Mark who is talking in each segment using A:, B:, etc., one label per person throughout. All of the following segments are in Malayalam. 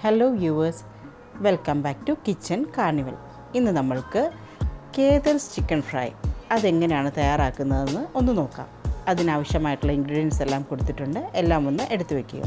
A: hello viewers welcome back to kitchen carnival ഇന്ന് നമ്മൾക്ക് കേതൽസ് ചിക്കൻ ഫ്രൈ അതെങ്ങനെയാണ് തയ്യാറാക്കുന്നതെന്ന് ഒന്ന് നോക്കാം അതിനാവശ്യമായിട്ടുള്ള ഇൻഗ്രീഡിയൻസ് എല്ലാം കൊടുത്തിട്ടുണ്ട് എല്ലാം ഒന്ന് എടുത്തു വയ്ക്കുക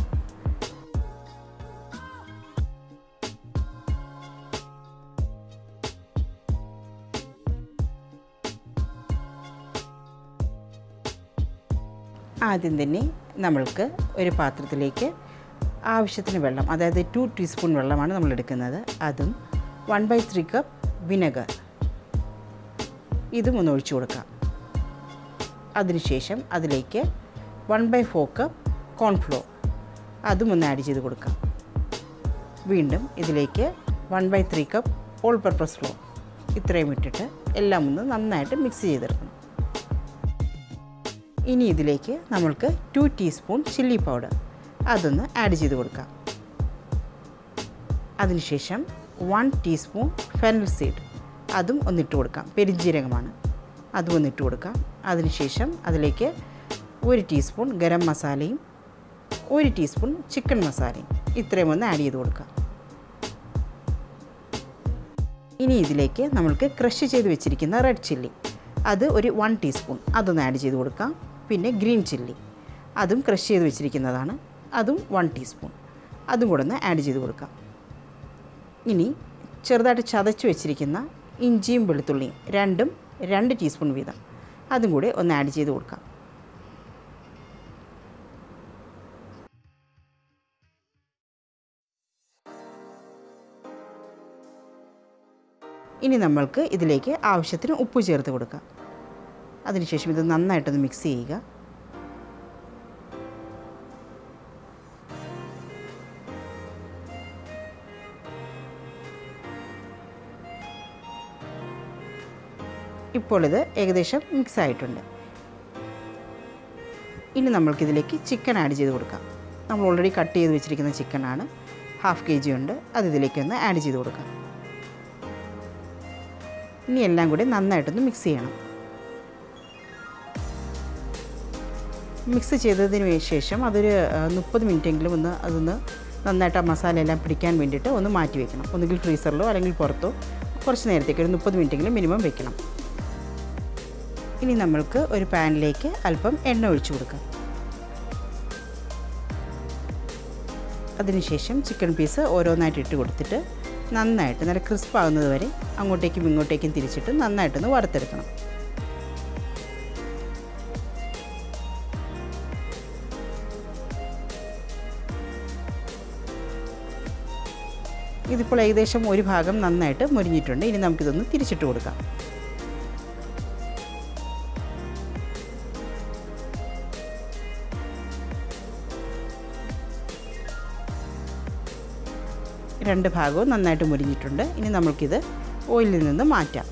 A: ആദ്യം തന്നെ നമ്മൾക്ക് ഒരു പാത്രത്തിലേക്ക് ആവശ്യത്തിന് വെള്ളം അതായത് ടു ടീസ്പൂൺ വെള്ളമാണ് നമ്മൾ എടുക്കുന്നത് അതും one by three cup vinegar ഇതും ഒന്ന് ഒഴിച്ചു കൊടുക്കാം അതിനുശേഷം അതിലേക്ക് one by four cup cornflour അതും ഒന്ന് ആഡ് ചെയ്ത് കൊടുക്കാം വീണ്ടും ഇതിലേക്ക് one by three cup all purpose flour ഇത്രയും ഇട്ടിട്ട് എല്ലാം ഒന്ന് നന്നായിട്ട് മിക്സ് ചെയ്തെടുക്കണം ഇനി ഇതിലേക്ക് നമ്മൾക്ക് ടു ടീസ്പൂൺ ചില്ലി പൗഡർ അതൊന്ന് ആഡ് ചെയ്ത് കൊടുക്കാം അതിനുശേഷം വൺ ടീസ്പൂൺ ഫെനൽ സീഡ് അതും ഒന്നിട്ട് കൊടുക്കാം പെരിഞ്ജീരകമാണ് അതും ഒന്നിട്ട് കൊടുക്കാം അതിനുശേഷം അതിലേക്ക് ഒരു ടീസ്പൂൺ ഗരം മസാലയും ഒരു ടീസ്പൂൺ ചിക്കൻ മസാലയും ഇത്രയും ഒന്ന് ആഡ് ചെയ്ത് കൊടുക്കാം ഇനി ഇതിലേക്ക് നമ്മൾക്ക് ക്രഷ് ചെയ്ത് വെച്ചിരിക്കുന്ന റെഡ് ചില്ലി അത് ഒരു വൺ ടീസ്പൂൺ അതൊന്ന് ആഡ് ചെയ്ത് കൊടുക്കാം പിന്നെ ഗ്രീൻ ചില്ലി അതും ക്രഷ് ചെയ്ത് വെച്ചിരിക്കുന്നതാണ് അതും വൺ ടീസ്പൂൺ അതും കൂടെ ഒന്ന് ആഡ് ചെയ്ത് കൊടുക്കാം ഇനി ചെറുതായിട്ട് ചതച്ച് വെച്ചിരിക്കുന്ന ഇഞ്ചിയും വെളുത്തുള്ളിയും രണ്ടും രണ്ട് ടീസ്പൂൺ വീതം അതും കൂടി ഒന്ന് ആഡ് ചെയ്ത് കൊടുക്കാം ഇനി നമ്മൾക്ക് ഇതിലേക്ക് ആവശ്യത്തിന് ഉപ്പ് ചേർത്ത് കൊടുക്കാം അതിനുശേഷം ഇത് നന്നായിട്ടൊന്ന് മിക്സ് ചെയ്യുക ഇപ്പോൾ ഇത് ഏകദേശം മിക്സ് ആയിട്ടുണ്ട് ഇനി നമ്മൾക്കിതിലേക്ക് ചിക്കൻ ആഡ് ചെയ്ത് കൊടുക്കാം നമ്മൾ ഓൾറെഡി കട്ട് ചെയ്ത് വെച്ചിരിക്കുന്ന ചിക്കനാണ് ഹാഫ് കെ ജി ഉണ്ട് അത് ഇതിലേക്കൊന്ന് ആഡ് ചെയ്ത് കൊടുക്കാം ഇനി എല്ലാം കൂടി നന്നായിട്ടൊന്ന് മിക്സ് ചെയ്യണം മിക്സ് ചെയ്തതിന് ശേഷം അതൊരു മുപ്പത് മിനിറ്റെങ്കിലും ഒന്ന് അതൊന്ന് നന്നായിട്ട് ആ മസാല എല്ലാം പിടിക്കാൻ വേണ്ടിയിട്ട് ഒന്ന് മാറ്റി വെക്കണം ഒന്നുകിൽ ഫ്രീസറിലോ അല്ലെങ്കിൽ പുറത്തോ കുറച്ച് നേരത്തേക്ക് ഒരു മുപ്പത് മിനിറ്റെങ്കിലും മിനിമം വെക്കണം ഇനി നമ്മൾക്ക് ഒരു പാനിലേക്ക് അല്പം എണ്ണ ഒഴിച്ചു കൊടുക്കാം അതിനുശേഷം ചിക്കൻ പീസ് ഓരോന്നായിട്ട് ഇട്ട് കൊടുത്തിട്ട് നന്നായിട്ട് നല്ല ക്രിസ്പ് ആകുന്നത് വരെ അങ്ങോട്ടേക്കും ഇങ്ങോട്ടേക്കും തിരിച്ചിട്ട് നന്നായിട്ടൊന്ന് വറുത്തെടുക്കണം ഇതിപ്പോൾ ഏകദേശം ഒരു ഭാഗം നന്നായിട്ട് മുരിഞ്ഞിട്ടുണ്ട് ഇനി നമുക്കിതൊന്ന് തിരിച്ചിട്ട് കൊടുക്കാം രണ്ട് ഭാഗവും നന്നായിട്ട് മുരിഞ്ഞിട്ടുണ്ട് ഇനി നമുക്കിത് ഓയിലിൽ നിന്ന് മാറ്റാം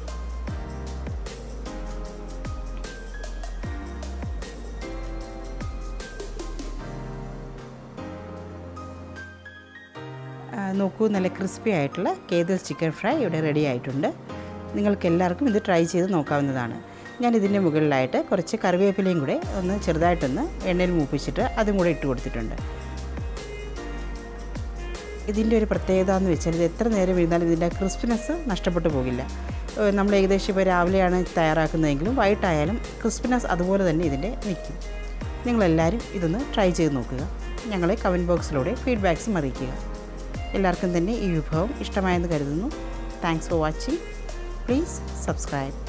A: നോക്കൂ നല്ല ക്രിസ്പി ആയിട്ടുള്ള കേതൽ ചിക്കൻ ഫ്രൈ ഇവിടെ റെഡി ആയിട്ടുണ്ട് നിങ്ങൾക്ക് എല്ലാവർക്കും ഇത് ട്രൈ ചെയ്ത് നോക്കാവുന്നതാണ് ഞാൻ ഇതിൻ്റെ മുകളിലായിട്ട് കുറച്ച് കറിവേപ്പിലയും കൂടെ ഒന്ന് ചെറുതായിട്ടൊന്ന് എണ്ണയിൽ മൂപ്പിച്ചിട്ട് അതും കൂടെ ഇട്ട് കൊടുത്തിട്ടുണ്ട് ഇതിൻ്റെ ഒരു പ്രത്യേകത എന്ന് വെച്ചാൽ ഇത് എത്ര നേരം ഇരുന്നാലും ഇതിൻ്റെ ക്രിസ്പിനെസ് നഷ്ടപ്പെട്ടു പോകില്ല നമ്മൾ ഏകദേശം ഇപ്പോൾ രാവിലെയാണ് തയ്യാറാക്കുന്നതെങ്കിലും വൈകിട്ടായാലും ക്രിസ്പിനെസ് അതുപോലെ തന്നെ ഇതിൻ്റെ നിൽക്കും നിങ്ങളെല്ലാവരും ഇതൊന്ന് ട്രൈ ചെയ്ത് നോക്കുക ഞങ്ങളെ കമൻറ്റ് ബോക്സിലൂടെ ഫീഡ്ബാക്സും അറിയിക്കുക എല്ലാവർക്കും തന്നെ ഈ വിഭവം ഇഷ്ടമായെന്ന് കരുതുന്നു thanks for watching please subscribe